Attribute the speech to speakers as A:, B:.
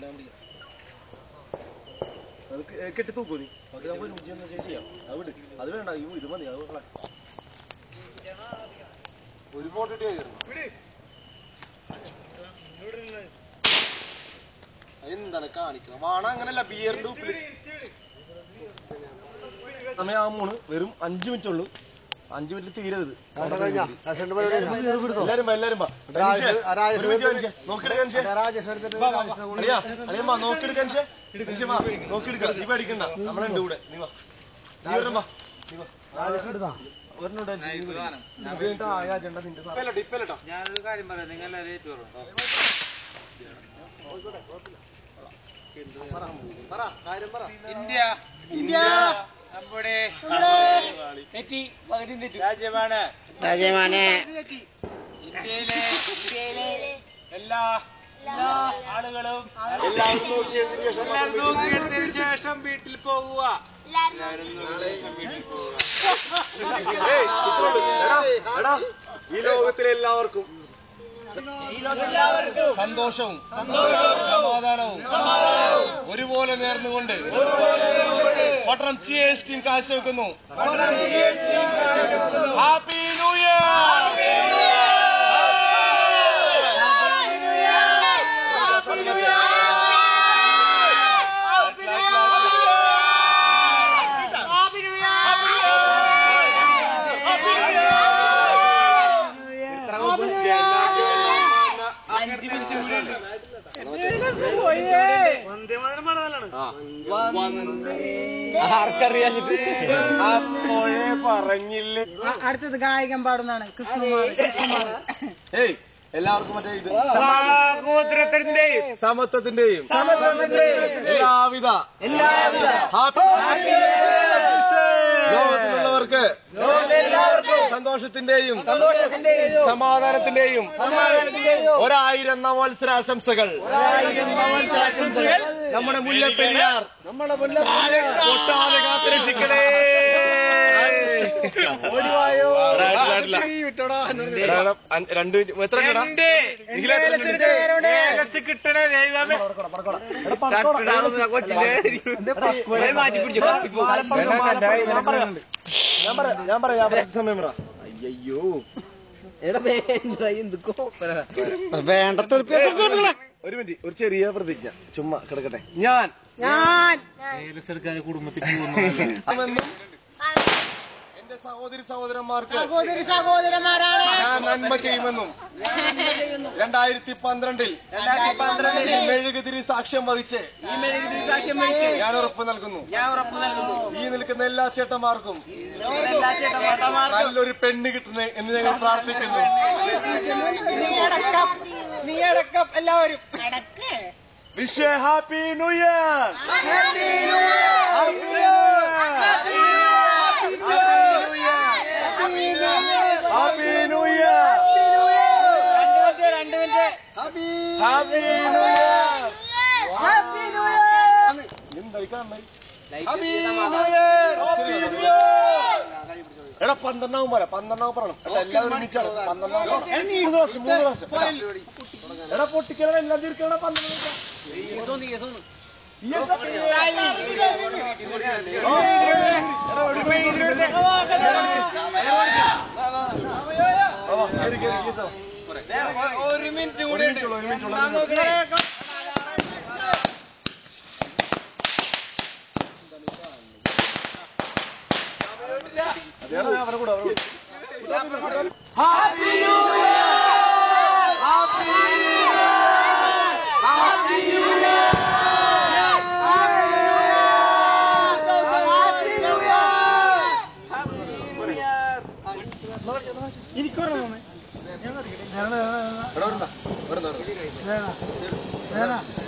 A: അത് കെ- കെട്ടി തൂക്കൂ നീ അത് നമുക്ക് രുചി എന്ന് വെച്ചാൽ ചെയ്യാം അത് വിട് അത് വേണ്ട അയ്യോ ഇത് മതി അത് കള. ഒരു ഫോട്ടോ ഇട്ട് എന്താണ് കാണിക്കുന്നത് വാണ അങ്ങനല്ല ബിയറിന്റെ ഉപ്പില് സമയം ആ മൂന്ന് വെറും അഞ്ചു മിനിറ്റ് ഉള്ളൂ അഞ്ചു മിനിറ്റ് തീരരുത് എല്ലാരും വാ, എല്ലാരും വാ.
B: രാജേഷ്,
A: ഒരു
B: രാജേഷ്
A: മിനിറ്റ് കാണിച്ചേ. നോക്കിയെടുക്ക് കാണിച്ചേ. അളിയാ, അളിയാ വാ, നോക്കിയെടുക്ക് കാണിച്ചേ. കാണിച്ചേ വാ, നോക്കിയെടുക്ക. നീ പേടിക്കണ്ട നമ്മളുണ്ട് കൂടെ നീ വാ നീ ഒരെണ്ണം വാ നീ വാ ഒരെണ്ണം ഇവിടെ നീ വിളി. ഇത് കഴിഞ്ഞിട്ട് ആയ അജണ്ട നിന്റെ സാധനം.
C: ഞാനൊരു കാര്യം പറയാം നിങ്ങൾ എല്ലാവരും ഏറ്റുപറയും ഇന്ത്യ ഇന്ത്യ നമ്മുടെ രാജ്യമാണ്
D: രാജ്യമാണ്
C: ഇന്ത്യയിലെ എല്ലാ ആളുകളും എല്ലാവരും നോക്കിയെടുത്തതിന് ശേഷം വീട്ടിൽ പോകുക എല്ലാവരും നോക്കിയതിന് ശേഷം വീട്ടിൽ പോകുക
A: ഏയ്, ഇത്രയുള്ളൂ. എടാ, എടാ, ഈ ലോകത്തിലെ എല്ലാവർക്കും സന്തോഷവും സമാധാനവും ഒരുപോലെ നേർന്നുകൊണ്ട് പട്ടണം ജി എസ് ടി കാഴ്ചവെക്കുന്നു ഹാപ്പി ന്യൂ ഇയർ അപ്പോഴേ പറഞ്ഞില്ലേ
D: അടുത്തത് ഗായകൻ പാടുന്നതാണ് കൃഷ്ണകുമാർ കൃഷ്ണകുമാർ
A: ഏയ് എല്ലാവർക്കും മറ്റേ ഇത് സഹോദരത്തിന്റെയും സമത്വത്തിന്റെയും എല്ലാവിധ എല്ലാവിധ ഹാപ്പി ലോകത്തിലുള്ളവർക്ക് സന്തോഷത്തിന്റെയും സമാധാനത്തിന്റെയും ഒരായിരം നവത്സരാശംസകൾ നമ്മുടെ മുല്ലപ്പെരിയാർ നമ്മുടെ പൊട്ടാതെ കാത്തുരക്ഷിക്കണേ രണ്ട് മിനിറ്റ് എത്ര
C: കിട്ടണേ ദൈവമേ
A: ഞാൻ പറയാം ഞാൻ പറയാം ഞാൻ പറയാം സമയം പറ അയ്യോ ഒരു മിനിറ്റ് ഒരു ചെറിയ പ്രതിജ്ഞ ചുമ്മാ കിടക്കട്ടെ ഞാൻ
D: ഞാൻ
A: എന്നും എന്റെ സഹോദരി സഹോദരന്മാർക്ക്
D: സഹോദരി സഹോദരന്മാരാണ്
A: ഞാൻ നന്മ ചെയ്യുമെന്നും രണ്ടായിരത്തി പന്ത്രണ്ടിൽ ഈ മെഴുകുതിരി സാക്ഷ്യം വഹിച്ച് ഞാൻ ഉറപ്പ് നൽകുന്നു ഈ നിൽക്കുന്ന എല്ലാ ചേട്ടന്മാർക്കും നല്ലൊരു പെണ്ണ് കിട്ടുന്നേ എന്ന് ഞങ്ങൾ പ്രാർത്ഥിക്കുന്നു
D: നീ അടക്കം എല്ലാവരും
A: wish happy new year happy new happy new year
D: രണ്ട് മിനിറ്റ്
A: ഹാപ്പി ന്യൂ ഇയർ എന്തായി കാണണേ എടാ പന്ത്രണ്ടാവും പറയാം പന്ത്രണ്ടാവും പറയണം എടാ എല്ലാവരും ഒരുമിച്ചാണ് പന്ത്രണ്ടാവും പറയണം. മൂന്ന് പ്രാവശ്യം മൂന്ന് പ്രാവശ്യം എടാ പൊട്ടിക്കണം എല്ലാം തീർക്കണം പന്ത്രണ്ട്
C: ഒരു മിനിറ്റ്
A: ഒരു മിനിറ്റ് ഉള്ളൂ, ഒരു മിനിറ്റ് ഉള്ളൂ, ഒരു മിനിറ്റ് ഉള്ളൂ. അതെടാ, അവരെ കൂടെ, അവരെ കൂടെ. എടാ, വരണ്ട, വരണ്ട, വരണ്ട.